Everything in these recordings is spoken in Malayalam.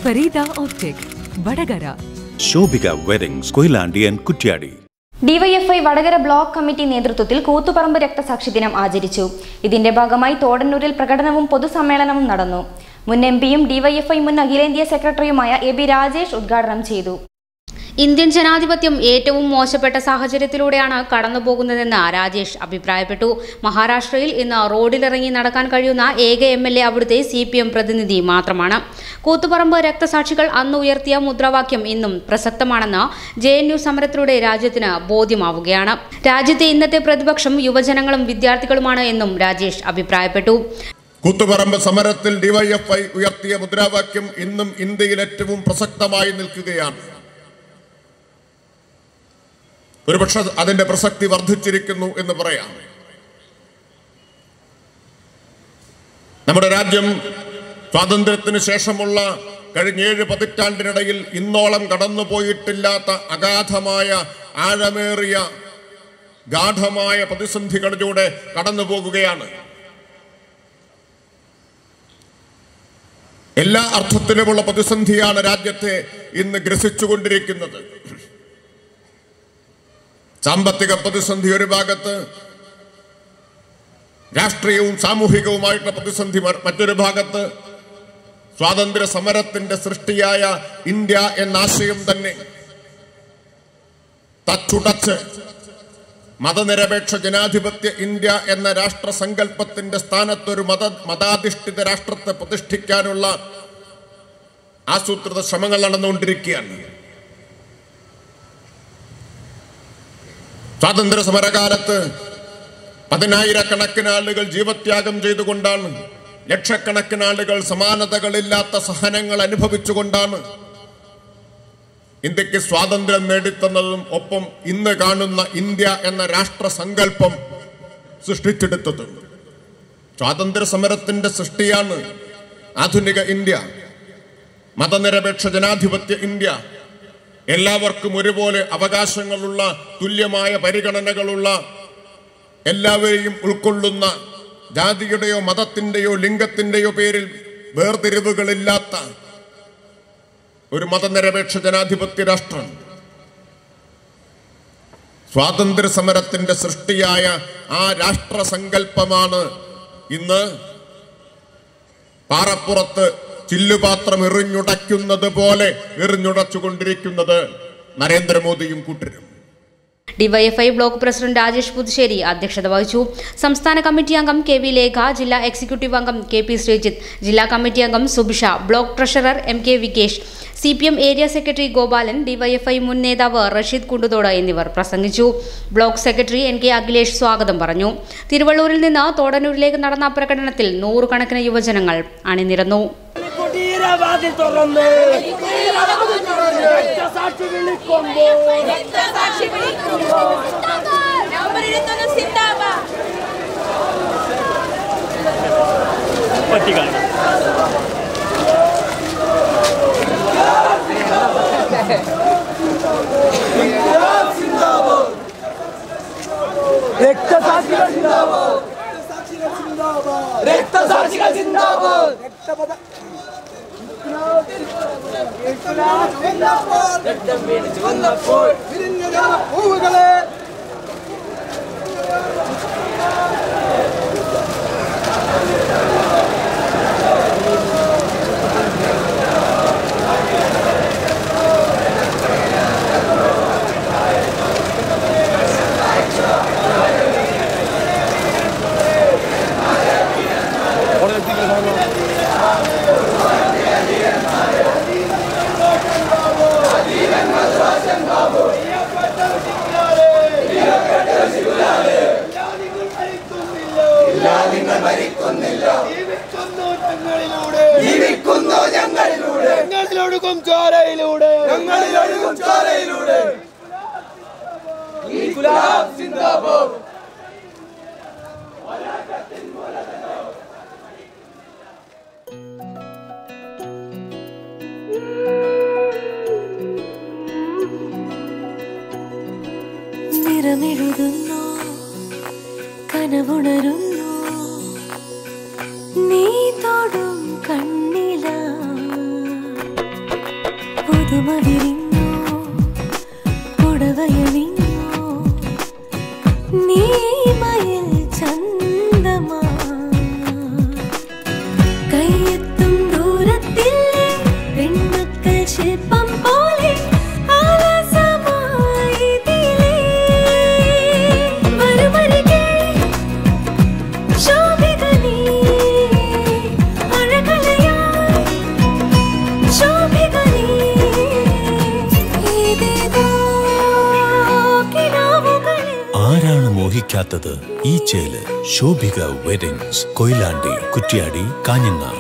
Farida optic Vadakara Shobhika weddings Koyilandy and Kuttiady DYFI Vadakara block committee നേതൃത്വത്തിൽ കൂത്തുപറമ്പ് രക്തസാക്ഷി ദിനം ആചരിച്ചു ഇതിന്റെ ഭാഗമായി തോടന്നൂരിൽ പ്രകടനവും പൊതുസമ്മേളനവും നടന്നു മുൻ എം പിയും ഡിവൈഎഫ്ഐ മുൻ അഖിലേന്ത്യാ സെക്രട്ടറിയുമായ എ ബി രാജേഷ് ഉദ്ഘാടനം ചെയ്തു ഇന്ത്യൻ ജനാധിപത്യം ഏറ്റവും മോശപ്പെട്ട സാഹചര്യത്തിലൂടെയാണ് കടന്നുപോകുന്നതെന്ന് രാജേഷ് അഭിപ്രായപ്പെട്ടു മഹാരാഷ്ട്രയിൽ ഇന്ന് റോഡിലിറങ്ങി നടക്കാൻ കഴിയുന്ന ഏക എം എൽ എ അവിടുത്തെ സി പി എം പ്രതിനിധി മാത്രമാണ് കൂത്തുപറമ്പ് രക്തസാക്ഷികൾ അന്ന് ഉയർത്തിയ മുദ്രാവാക്യം ഇന്നും പ്രസക്തമാണെന്ന് ജെ എൻ യു സമരത്തിലൂടെ രാജ്യത്തിന് ബോധ്യമാവുകയാണ് രാജ്യത്തെ ഇന്നത്തെ പ്രതിപക്ഷം യുവജനങ്ങളും വിദ്യാർത്ഥികളുമാണ് എന്നും രാജേഷ് അഭിപ്രായപ്പെട്ടു കൂത്തുപറമ്പ് സമരത്തിൽ ഡിവൈഎഫ്ഐ ഉയർത്തിയ മുദ്രാവാക്യം ഇന്നും ഇന്ത്യയിൽ ഏറ്റവും പ്രസക്തമായി നിൽക്കുകയാണ് ഒരുപക്ഷെ അതിന്റെ പ്രസക്തി വർദ്ധിച്ചിരിക്കുന്നു എന്ന് പറയാം നമ്മുടെ രാജ്യം സ്വാതന്ത്ര്യത്തിന് ശേഷമുള്ള കഴിഞ്ഞ ഏഴ് പതിറ്റാണ്ടിനിടയിൽ ഇന്നോളം കടന്നുപോയിട്ടില്ലാത്ത അഗാധമായ ആഴമേറിയ ഗാഠമായ പ്രതിസന്ധികളിലൂടെ കടന്നു പോകുകയാണ് എല്ലാ അർത്ഥത്തിലുമുള്ള പ്രതിസന്ധിയാണ് രാജ്യത്തെ ഇന്ന് ഗ്രസിച്ചുകൊണ്ടിരിക്കുന്നത് സാമ്പത്തിക പ്രതിസന്ധി ഒരു ഭാഗത്ത് രാഷ്ട്രീയവും സാമൂഹികവുമായിട്ടുള്ള പ്രതിസന്ധി മ- മറ്റൊരു ഭാഗത്ത് സ്വാതന്ത്ര്യ സമരത്തിന്റെ സൃഷ്ടിയായ ഇന്ത്യ എന്ന ആശയം തന്നെ തച്ചുടച്ച് മതനിരപേക്ഷ ജനാധിപത്യ ഇന്ത്യ എന്ന രാഷ്ട്ര സങ്കല്പത്തിന്റെ സ്ഥാനത്തൊരു മത മതാധിഷ്ഠിത രാഷ്ട്രത്തെ പ്രതിഷ്ഠിക്കാനുള്ള ആസൂത്രിത ശ്രമങ്ങൾ നടന്നുകൊണ്ടിരിക്കുകയാണ് സ്വാതന്ത്ര്യ സമരകാലത്ത് പതിനായിരക്കണക്കിന് ആളുകൾ ജീവത്യാഗം ചെയ്തുകൊണ്ടാണ് ലക്ഷക്കണക്കിന് ആളുകൾ സമാനതകളില്ലാത്ത സഹനങ്ങൾ അനുഭവിച്ചുകൊണ്ടാണ് ഇന്ത്യക്ക് സ്വാതന്ത്ര്യം നേടിത്തന്നതും ഒപ്പം ഇന്ന് കാണുന്ന ഇന്ത്യ എന്ന രാഷ്ട്ര സങ്കല്പം സൃഷ്ടിച്ചെടുത്തതും സ്വാതന്ത്ര്യ സമരത്തിന്റെ സൃഷ്ടിയാണ് ആധുനിക ഇന്ത്യ മതനിരപേക്ഷ ജനാധിപത്യ ഇന്ത്യ എല്ലാവർക്കും ഒരുപോലെ അവകാശങ്ങളുള്ള തുല്യമായ പരിഗണനകളുള്ള എല്ലാവരെയും ഉൾക്കൊള്ളുന്ന ജാതിയുടെയോ മതത്തിന്റെയോ ലിംഗത്തിന്റെയോ പേരിൽ വേർതിരിവുകളില്ലാത്ത ഒരു മതനിരപേക്ഷ ജനാധിപത്യ രാഷ്ട്രം സ്വാതന്ത്ര്യ സമരത്തിന്റെ സൃഷ്ടിയായ ആ രാഷ്ട്ര സങ്കല്പമാണ് ഇന്ന് പാറപ്പുറത്ത് ചില്ലുപാത്രം എറിഞ്ഞുടയ്ക്കുന്നത് പോലെ എറിഞ്ഞുടച്ചുകൊണ്ടിരിക്കുന്നത് നരേന്ദ്രമോദിയും കൂട്ടരും DYFI block president Rajesh Puthussery അധ്യക്ഷത വഹിച്ചു സംസ്ഥാന കമ്മിറ്റി അംഗം കെ വി ലേഖ ജില്ലാ എക്സിക്യൂട്ടീവ് അംഗം കെ പി ശ്രീജിത്ത് ജില്ലാ കമ്മിറ്റി അംഗം Subisha block treasurer M K Vikesh C P M area secretary Gopalan DYFI മുൻ നേതാവ് റഷീദ് കുണ്ടുതോട് എന്നിവർ പ്രസംഗിച്ചു block secretary N K Akhilesh സ്വാഗതം പറഞ്ഞു തിരുവള്ളൂരിൽ നിന്ന് തോടന്നൂരിലേക്ക് നടന്ന പ്രകടനത്തിൽ നൂറുകണക്കിന് യുവജനങ്ങൾ അണിനിരന്നു കുടീരവാതിൽ തുറന്ന് രക്തസാക്ഷി വിളിക്കുമ്പോൾ രക്തസാക്ഷികൾ സിന്ദാബാദ് രക്തസാക്ഷികൾ സിന്ദാബാദ് രക്തപദ രക്തം വീണിച്ചു വന്നപ്പോൾ വിരിഞ്ഞ പൂവുകളെ ജീവിക്കുന്നു ഞങ്ങളിലൂടെ ഞങ്ങളിലൊഴുകും ചോരയിലൂടെ ഞങ്ങളിലൊഴുകും ചോരയിലൂടെ ഗുലാബ് സിന്ദാബാദ് നിറമെഴുതുന്നു കനവുണരുന്നു നീ തൊടും കണ്ണില പുതുമ വിരിഞ്ഞു പുടവയണിഞ്ഞു നീമയിൽ ചന്തമാ കയ്യെത്തും ദൂരത്തിൽ പെൺമക്കൾ ശില്പം പോലെ ആലസമായി ഇതിലേ. വരുമരികെ ശോഭിക നീ, അഴകലയായി ശോഭിക നീ. ഏതേതോ കിനാവുകളിൽ ആരാണ് മോഹിക്കാത്തത് ഈ ചേല് ശോഭിക വെഡിങ്സ് കൊയിലാണ്ടി കുറ്റ്യാടി കാഞ്ഞങ്ങാട്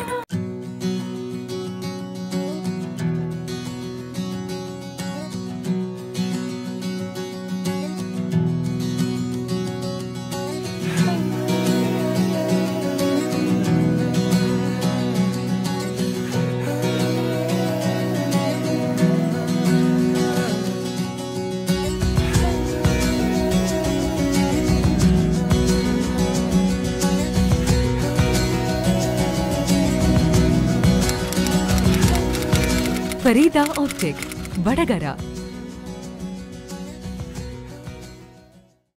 ഫരീദ ഓപ്റ്റിക് വടകര